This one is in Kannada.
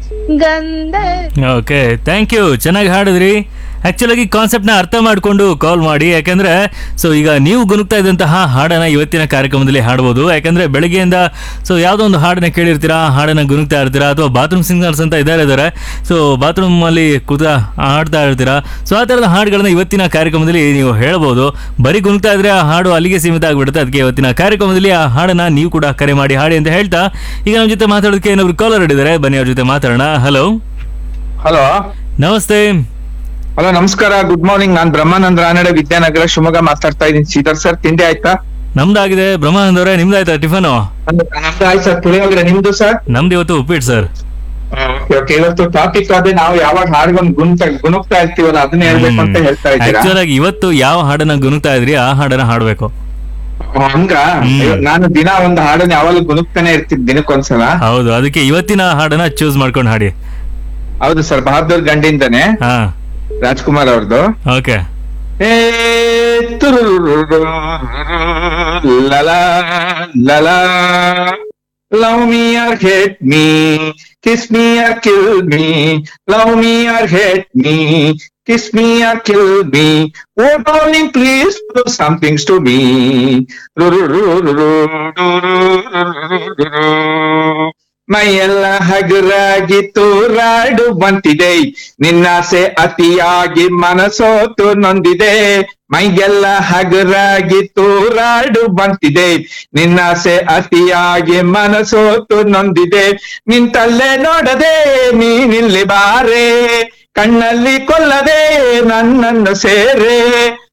ಗಂಧ ಓಕೆ ಥ್ಯಾಂಕ್ ಯು ಚೆನ್ನಾಗಿ ಹಾಡಿದ್ರಿ ಆ್ಯಕ್ಚುಲಾಗಿ ಕಾನ್ಸೆಪ್ಟ್ನ ಅರ್ಥ ಮಾಡಿಕೊಂಡು ಕಾಲ್ ಮಾಡಿ ಯಾಕಂದ್ರೆ ಸೊ ಈಗ ನೀವು ಗುನುಗ್ತಾ ಇದ್ದಂತಹ ಹಾಡನ್ನ ಇವತ್ತಿನ ಕಾರ್ಯಕ್ರಮದಲ್ಲಿ ಹಾಡ್ಬೋದು ಯಾಕಂದ್ರೆ ಬೆಳಗ್ಗೆಯಿಂದ ಸೊ ಯಾವುದೋ ಒಂದು ಹಾಡನ್ನ ಕೇಳಿರ್ತೀರಾ ಆ ಹಾಡನ್ನ ಗುನುಗ್ತಾ ಇರ್ತೀರಾ ಅಥವಾ ಬಾತ್ರೂಮ್ ಸಿಂಗರ್ಸ್ ಅಂತ ಇದ್ದಾರೆ ಇದ್ದಾರೆ ಸೊ ಬಾತ್ರೂಮಲ್ಲಿ ಕೂತ ಹಾಡ್ತಾ ಇರ್ತೀರಾ ಸೊ ಆ ಥರದ ಹಾಡುಗಳನ್ನ ಇವತ್ತಿನ ಕಾರ್ಯಕ್ರಮದಲ್ಲಿ ನೀವು ಹೇಳ್ಬೋದು ಬರೀ ಗುನುಗ್ತಾ ಇದ್ರೆ ಆ ಹಾಡು ಅಲ್ಲಿಗೆ ಸೀಮಿತ ಆಗಿಬಿಡುತ್ತೆ ಅದಕ್ಕೆ ಇವತ್ತಿನ ಕಾರ್ಯಕ್ರಮದಲ್ಲಿ ಆ ಹಾಡನ್ನ ನೀವು ಕೂಡ ಕರೆ ಮಾಡಿ ಹಾಡಿ ಅಂತ ಹೇಳ್ತಾ ಈಗ ನಮ್ಮ ಜೊತೆ ಮಾತಾಡೋದಕ್ಕೆ ಇನ್ನೊಬ್ರು ಕಾಲರ್ ಹಿಡಿದ್ದಾರೆ ಬನ್ನಿ ಅವ್ರ ಜೊತೆ ಮಾತಾಡೋಣ ಹಲೋ ಹಲೋ ನಮಸ್ತೆ ಹಲೋ ನಮಸ್ಕಾರ ಗುಡ್ ಮಾರ್ನಿಂಗ್ ನಾನ್ ಬ್ರಹ್ಮಾನಂದ ರಾನಡೆ ವಿದ್ಯಾನಗರ ಶಿವಮೊಗ್ಗ ಮಾತಾಡ್ತಾ ಇದ್ದೀನಿ ಶ್ರೀಧರ್ ಸರ್ ತಿಂಡಿ ಆಯ್ತಾ ನಮ್ದಾಗಿದೆ ಬ್ರಹ್ಮಾನಂದ್ ಅವರೇ ನಿಮ್ದಾಯ್ತಾ ಟಿಫನು ನಮ್ದು ನಮ್ದು ಆಯ್ತು ಸರ್ ಪುಳಿಯೋಗರೆ ನಿಮ್ದು ಸರ್ ನಮ್ದು ಇವತ್ತು ಉಪ್ಪಿಟ್ಟು ಸರ್ ಓಕೆ ಓಕೆ ಇವತ್ತು ಟಾಪಿಕ್ ಅದೇ ನಾವು ಯಾವಾಗ ಹಾಡ್ಗೊಂಡ್ ಗುಣತ ಗುಣಕ್ತಾ ಇರ್ತೀವಲ್ಲ ಅದನ್ನ ಹೇಳ್ಬೇಕು ಅಂತ ಹೇಳ್ತಾ ಇದ್ದೀರಾ ಆಕ್ಚುಲ್ ಆಗಿ ಇವತ್ತು ಯಾವ ಹಾಡನ್ನ ಗುನುಗ್ತಾ ಇದ್ರಿ ಆ ಹಾಡನ್ನ ಹಾಡ್ಬೇಕು ಓ, ಹಂಗ ಹ್ಮ್. ಅಯ್ಯೋ, ನಾನು ದಿನ ಒಂದು ಹಾಡನ್ನ ಯಾವಾಗಲೂ ಗುಣಕ್ತಾನೆ ಇರ್ತಿದ್ ದಿನಕ್ಕೊಂದ್ಸಲ ಹೌದು ಅದಕ್ಕೆ ಇವತ್ತಿನ ಹಾಡನ್ನ ಚೂಸ್ ಮಾಡ್ಕೊಂಡು ಹಾಡಿ ಹೌದು ಸರ್ ಬಹದ್ದೂರ್ ಗಂಡಿಂದನೇ ಹಾ ರಾಜ್ಕುಮಾರ್ ಅವ್ರದ್ದು ಓಕೆ ಏ ತುರುರುರುರು, ಲಲಾ, ಲಲಾ. Love me or hate me, kiss me or kill me. Love me or hate me, kiss me or kill me. Oh darling, please do some things to me. ರುರುರುರುರು, ರುರುರುರುರು. ಮೈಯೆಲ್ಲ ಹಗುರಾಗಿ ತೂರಾಡು ಬಂತಿದೆ ನಿನ್ನಾಸೆ ಅತಿಯಾಗಿ ಮನಸೋತು ನೊಂದಿದೆ ಮೈಗೆಲ್ಲ ಹಗುರಾಗಿ ತೂರಾಡು ಬಂತಿದೆ ನಿನ್ನಾಸೆ ಅತಿಯಾಗಿ ಮನಸೋತು ನೊಂದಿದೆ ನಿಂತಲ್ಲೇ ನೋಡದೆ ನೀನಿಲ್ಲಿ ಬಾರೆ ಕಣ್ಣಲ್ಲಿ ಕೊಲ್ಲದೆ ನನ್ನನ್ನು ಸೇರೆ